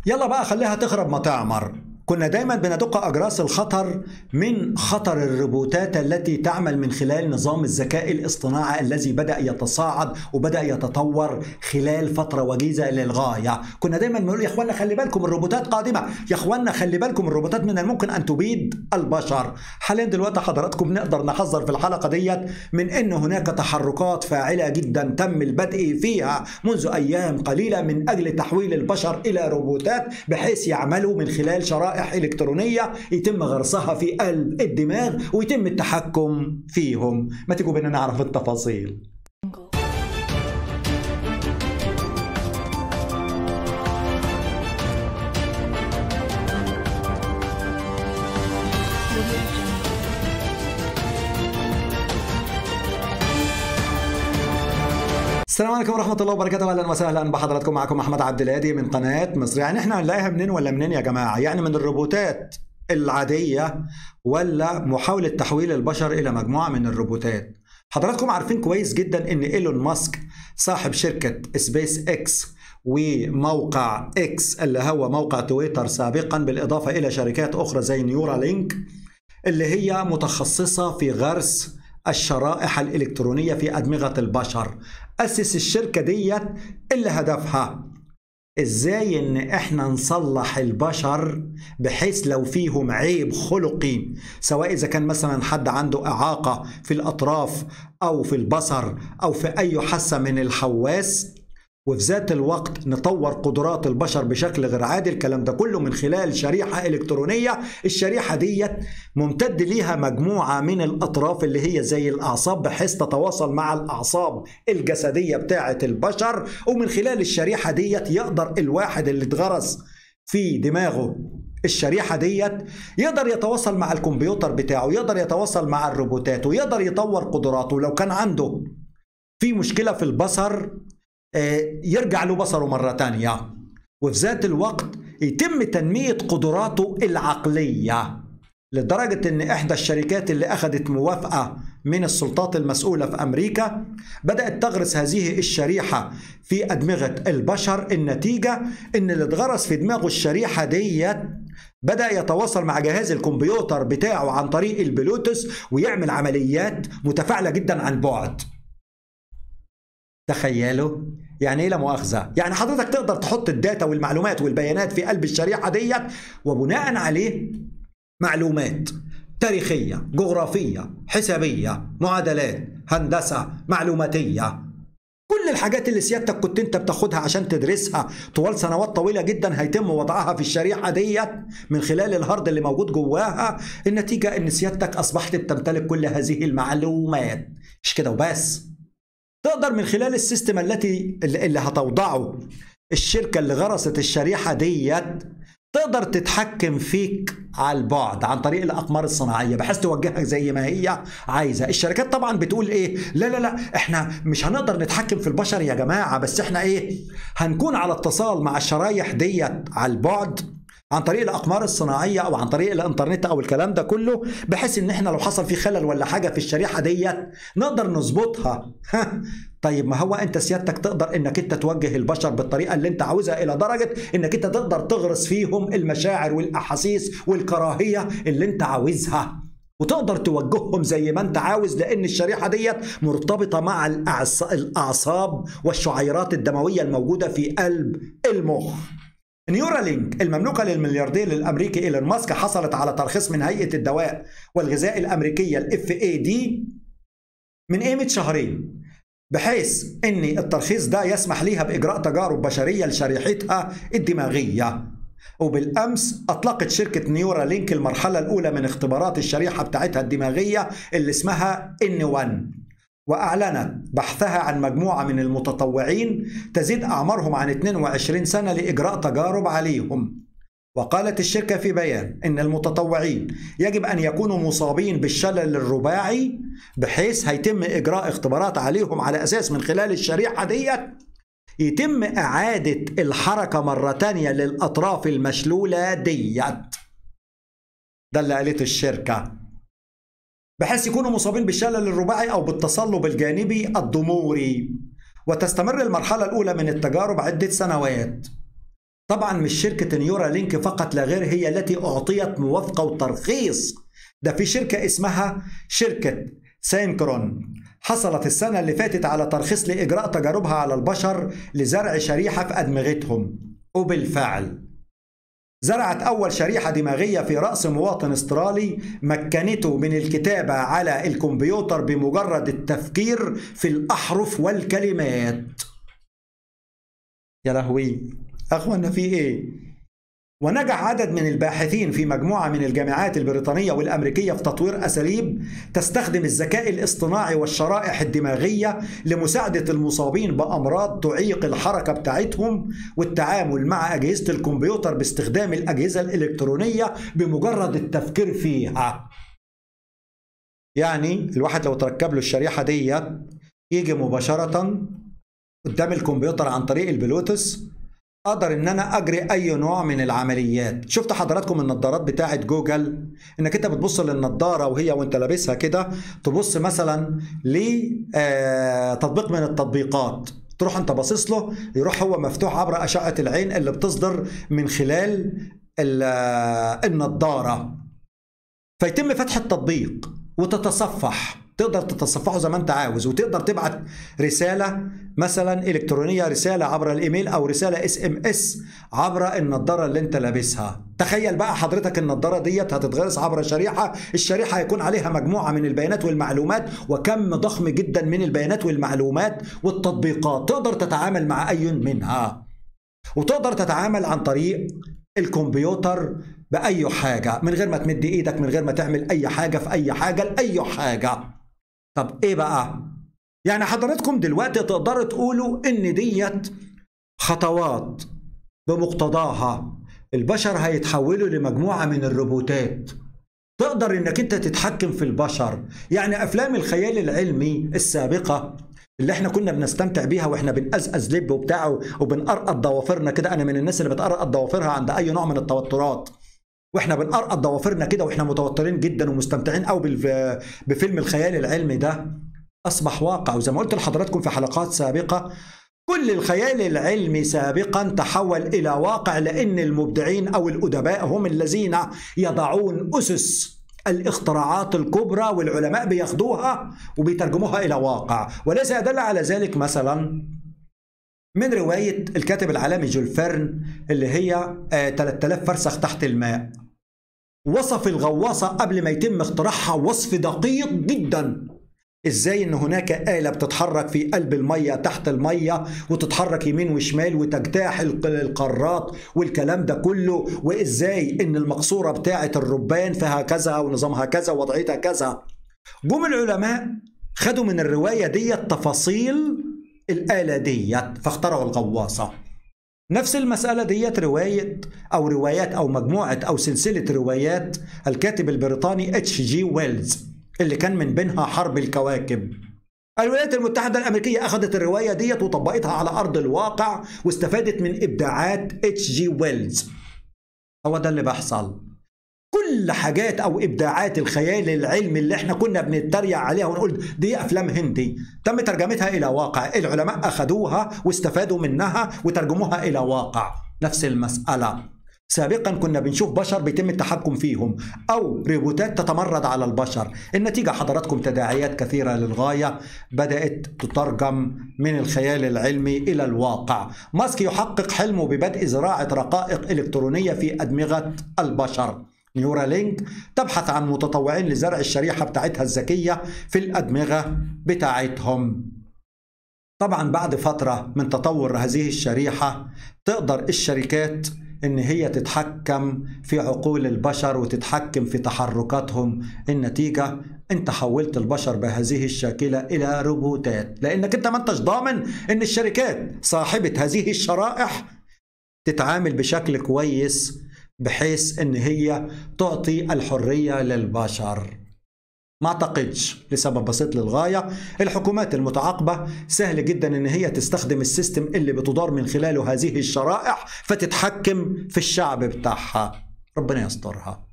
يلا بقى خليها تخرب ما تعمر كنا دايما بندق أجراس الخطر من خطر الروبوتات التي تعمل من خلال نظام الذكاء الاصطناعي الذي بدأ يتصاعد وبدأ يتطور خلال فترة وجيزة للغاية كنا دايما بنقول يا اخوانا خلي بالكم الروبوتات قادمة يا اخوانا خلي بالكم الروبوتات من الممكن أن تبيد البشر حاليا دلوقتي حضراتكم نقدر نحذر في الحلقة ديت من أن هناك تحركات فاعلة جدا تم البدء فيها منذ أيام قليلة من أجل تحويل البشر إلى روبوتات بحيث يعملوا من خلال شرائح شرائح إلكترونية يتم غرسها في قلب الدماغ ويتم التحكم فيهم ما تيجوا بينا نعرف التفاصيل السلام عليكم ورحمة الله وبركاته أهلا وسهلا بحضراتكم معكم أحمد عبد الهادي من قناة مصر يعني إحنا هنلاقيها منين ولا منين يا جماعة يعني من الروبوتات العادية ولا محاولة تحويل البشر إلى مجموعة من الروبوتات حضراتكم عارفين كويس جدا إن إيلون ماسك صاحب شركة سبيس إكس وموقع إكس اللي هو موقع تويتر سابقا بالإضافة إلى شركات أخرى زي نيورا لينك اللي هي متخصصة في غرس الشرائح الإلكترونية في أدمغة البشر أسس الشركة ديت اللي هدفها ازاي ان احنا نصلح البشر بحيث لو فيهم عيب خلقي سواء اذا كان مثلا حد عنده اعاقه في الاطراف او في البصر او في اي حاسه من الحواس وفي ذات الوقت نطور قدرات البشر بشكل غير عادي الكلام ده كله من خلال شريحة إلكترونية الشريحة ديت ممتد ليها مجموعة من الأطراف اللي هي زي الأعصاب بحيث تتواصل مع الأعصاب الجسدية بتاعة البشر ومن خلال الشريحة ديت يقدر الواحد اللي اتغرس في دماغه الشريحة ديت يقدر يتواصل مع الكمبيوتر بتاعه يقدر يتواصل مع الروبوتات ويقدر يطور قدراته لو كان عنده في مشكلة في البصر يرجع له بصره مرة تانية وفي ذات الوقت يتم تنمية قدراته العقلية لدرجة ان احدى الشركات اللي اخذت موافقة من السلطات المسؤولة في امريكا بدأت تغرس هذه الشريحة في ادمغة البشر النتيجة ان اللي اتغرس في دماغه الشريحة ديت بدأ يتواصل مع جهاز الكمبيوتر بتاعه عن طريق البلوتوث ويعمل عمليات متفاعلة جدا عن بعد تخيلوا يعني ايه لا مؤاخذه يعني حضرتك تقدر تحط الداتا والمعلومات والبيانات في قلب الشريحه ديت وبناء عليه معلومات تاريخيه جغرافيه حسابيه معادلات هندسه معلوماتيه كل الحاجات اللي سيادتك كنت انت بتاخدها عشان تدرسها طوال سنوات طويله جدا هيتم وضعها في الشريحه ديت من خلال الهارد اللي موجود جواها النتيجه ان سيادتك اصبحت بتمتلك كل هذه المعلومات مش كده وبس تقدر من خلال السيستم التي اللي هتوضعه الشركة اللي غرست الشريحة ديت تقدر تتحكم فيك على البعد عن طريق الأقمار الصناعية بحيث توجهك زي ما هي عايزة الشركات طبعا بتقول إيه لا لا لا إحنا مش هنقدر نتحكم في البشر يا جماعة بس إحنا إيه هنكون على اتصال مع الشرايح ديت على البعد عن طريق الاقمار الصناعيه او عن طريق الانترنت او الكلام ده كله بحيث ان احنا لو حصل في خلل ولا حاجه في الشريحه ديت نقدر نظبطها طيب ما هو انت سيادتك تقدر انك انت توجه البشر بالطريقه اللي انت عاوزها الى درجه انك انت تقدر تغرس فيهم المشاعر والاحاسيس والكراهيه اللي انت عاوزها وتقدر توجههم زي ما انت عاوز لان الشريحه ديت مرتبطه مع الاعصاب والشعيرات الدمويه الموجوده في قلب المخ نيورالينك المملوكة للملياردير الأمريكي إيلون ماسك حصلت على ترخيص من هيئة الدواء والغذاء الأمريكية الاف اي دي من قيمة شهرين بحيث ان الترخيص ده يسمح ليها باجراء تجارب بشريه لشريحتها الدماغيه وبالامس اطلقت شركه نيورا لينك المرحله الاولى من اختبارات الشريحه بتاعتها الدماغيه اللي اسمها ان 1 وأعلنت بحثها عن مجموعة من المتطوعين تزيد أعمارهم عن 22 سنة لإجراء تجارب عليهم وقالت الشركة في بيان إن المتطوعين يجب أن يكونوا مصابين بالشلل الرباعي بحيث هيتم إجراء اختبارات عليهم على أساس من خلال الشريحة ديت يتم إعادة الحركة مرة تانية للأطراف المشلولة ديت ده اللي قالته الشركة بحيث يكونوا مصابين بالشلل الرباعي أو بالتصلب الجانبي الضموري وتستمر المرحلة الأولى من التجارب عدة سنوات طبعا مش شركة نيورا لينك فقط لا غير هي التي أعطيت موافقة وترخيص ده في شركة اسمها شركة سينكرون حصلت السنة اللي فاتت على ترخيص لإجراء تجاربها على البشر لزرع شريحة في أدمغتهم وبالفعل زرعت أول شريحة دماغية في رأس مواطن استرالي مكنته من الكتابة على الكمبيوتر بمجرد التفكير في الأحرف والكلمات يا لهوي أخوانا في إيه؟ ونجح عدد من الباحثين في مجموعة من الجامعات البريطانية والأمريكية في تطوير أساليب تستخدم الذكاء الاصطناعي والشرائح الدماغية لمساعدة المصابين بأمراض تعيق الحركة بتاعتهم والتعامل مع أجهزة الكمبيوتر باستخدام الأجهزة الإلكترونية بمجرد التفكير فيها يعني الواحد لو تركب له الشريحة ديت يجي مباشرة قدام الكمبيوتر عن طريق البلوتوث اقدر ان انا اجري اي نوع من العمليات شفت حضراتكم النظارات بتاعه جوجل انك انت بتبص للنظاره وهي وانت لابسها كده تبص مثلا لتطبيق آه، من التطبيقات تروح انت باصص له يروح هو مفتوح عبر اشعه العين اللي بتصدر من خلال آه، النظاره فيتم فتح التطبيق وتتصفح تقدر تتصفحه زي ما انت عاوز وتقدر تبعت رساله مثلا الكترونيه رساله عبر الايميل او رساله اس ام اس عبر النضاره اللي انت لابسها تخيل بقى حضرتك النضاره ديت هتتغرس عبر شريحه الشريحه هيكون عليها مجموعه من البيانات والمعلومات وكم ضخم جدا من البيانات والمعلومات والتطبيقات تقدر تتعامل مع اي منها وتقدر تتعامل عن طريق الكمبيوتر باي حاجه من غير ما تمد ايدك من غير ما تعمل اي حاجه في اي حاجه لاي حاجه طب ايه بقى يعني حضراتكم دلوقتي تقدروا تقولوا ان ديت خطوات بمقتضاها البشر هيتحولوا لمجموعه من الروبوتات تقدر انك انت تتحكم في البشر يعني افلام الخيال العلمي السابقه اللي احنا كنا بنستمتع بيها واحنا بنقزقز لب وبتاع وبنقرقط ضوافرنا كده انا من الناس اللي بتقرقط ضوافرها عند اي نوع من التوترات واحنا بنقرقط ضوافرنا كده واحنا متوترين جدا ومستمتعين قوي بفيلم الخيال العلمي ده اصبح واقع وزي ما قلت لحضراتكم في حلقات سابقه كل الخيال العلمي سابقا تحول الى واقع لان المبدعين او الادباء هم الذين يضعون اسس الاختراعات الكبرى والعلماء بياخدوها وبيترجموها الى واقع وليس يدل على ذلك مثلا من رواية الكاتب العالمي جول فيرن اللي هي 3000 آه، فرسخ تحت الماء وصف الغواصة قبل ما يتم اختراعها وصف دقيق جدا ازاي ان هناك آلة بتتحرك في قلب المية تحت المية وتتحرك يمين وشمال وتجتاح القارات والكلام ده كله وازاي ان المقصورة بتاعة الربان فيها كذا ونظامها كذا ووضعيتها كذا جم العلماء خدوا من الرواية دي تفاصيل الآلة ديت فاخترعوا الغواصة نفس المسألة ديت رواية أو روايات أو مجموعة أو سلسلة روايات الكاتب البريطاني اتش جي ويلز اللي كان من بينها حرب الكواكب الولايات المتحدة الأمريكية أخذت الرواية ديت وطبقتها على أرض الواقع واستفادت من إبداعات اتش جي ويلز هو ده اللي بيحصل كل حاجات او ابداعات الخيال العلمي اللي احنا كنا بنتريق عليها ونقول دي افلام هندي تم ترجمتها الى واقع العلماء اخذوها واستفادوا منها وترجموها الى واقع نفس المساله سابقا كنا بنشوف بشر بيتم التحكم فيهم او روبوتات تتمرد على البشر النتيجه حضراتكم تداعيات كثيره للغايه بدات تترجم من الخيال العلمي الى الواقع ماسك يحقق حلمه ببدء زراعه رقائق الكترونيه في ادمغه البشر نيورالينك تبحث عن متطوعين لزرع الشريحة بتاعتها الذكية في الأدمغة بتاعتهم طبعا بعد فترة من تطور هذه الشريحة تقدر الشركات ان هي تتحكم في عقول البشر وتتحكم في تحركاتهم النتيجة انت حولت البشر بهذه الشاكلة الى روبوتات لانك انت ما انتش ضامن ان الشركات صاحبة هذه الشرائح تتعامل بشكل كويس بحيث ان هي تعطي الحريه للبشر ما اعتقدش لسبب بسيط للغايه الحكومات المتعاقبه سهل جدا ان هي تستخدم السيستم اللي بتدار من خلاله هذه الشرائح فتتحكم في الشعب بتاعها ربنا يسترها